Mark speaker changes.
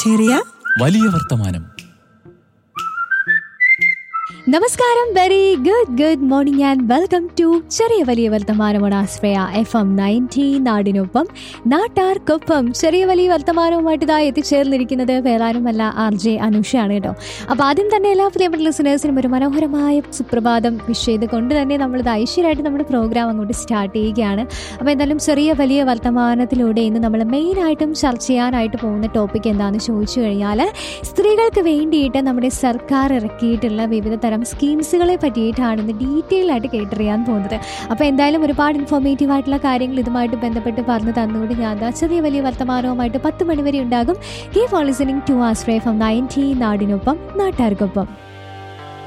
Speaker 1: ചെറിയ
Speaker 2: വലിയ വർത്തമാനം
Speaker 3: നമസ്കാരം very good good morning and welcome to ചെറിയ വലിയ വർത്തമാനമാണ് ആശ്രയ എഫ് എം നയൻറ്റി നാടിനൊപ്പം നാട്ടാർക്കൊപ്പം ചെറിയ വലിയ വർത്തമാനവുമായിട്ട് ഇതാ എത്തിച്ചേർന്നിരിക്കുന്നത് വേറാരുമല്ല ആർ ജെ അനുഷയാണ് കേട്ടോ അപ്പോൾ ആദ്യം തന്നെ എല്ലാ പ്രിയപ്പെട്ട ലിസണേഴ്സിനും ഒരു മനോഹരമായ സുപ്രഭാതം വിഷ് ചെയ്ത് കൊണ്ട് തന്നെ നമ്മളിത് ഐശ്വര്യമായിട്ട് നമ്മുടെ പ്രോഗ്രാം അങ്ങോട്ട് സ്റ്റാർട്ട് ചെയ്യുകയാണ് അപ്പോൾ എന്തായാലും ചെറിയ വലിയ വർത്തമാനത്തിലൂടെ ഇന്ന് നമ്മൾ മെയിനായിട്ടും ചർച്ച ചെയ്യാനായിട്ട് പോകുന്ന ടോപ്പിക് എന്താണെന്ന് ചോദിച്ചു കഴിഞ്ഞാൽ സ്ത്രീകൾക്ക് വേണ്ടിയിട്ട് നമ്മുടെ സർക്കാർ ഇറക്കിയിട്ടുള്ള വിവിധ തരം സ്കീംസുകളെ പറ്റിയിട്ടാണ് ഇന്ന് ഡീറ്റെയിൽ ആയിട്ട് കേട്ടറിയാൻ പോകുന്നത് അപ്പോൾ എന്തായാലും ഒരുപാട് ഇൻഫോർമേറ്റീവ് ആയിട്ടുള്ള കാര്യങ്ങൾ ഇതുമായിട്ട് ബന്ധപ്പെട്ട് പറഞ്ഞു തന്നുകൊണ്ട് ഞാൻ ദാ ചെറിയ വലിയ വർത്തമാനവുമായിട്ട് പത്ത് മണിവരെ ഉണ്ടാകും കീപ് ഓൺ ലിസണിങ് ടു ആസ്ട്രേ ഫ്രം നയൻറ്റി നാടിനൊപ്പം നാട്ടുകാർക്കൊപ്പം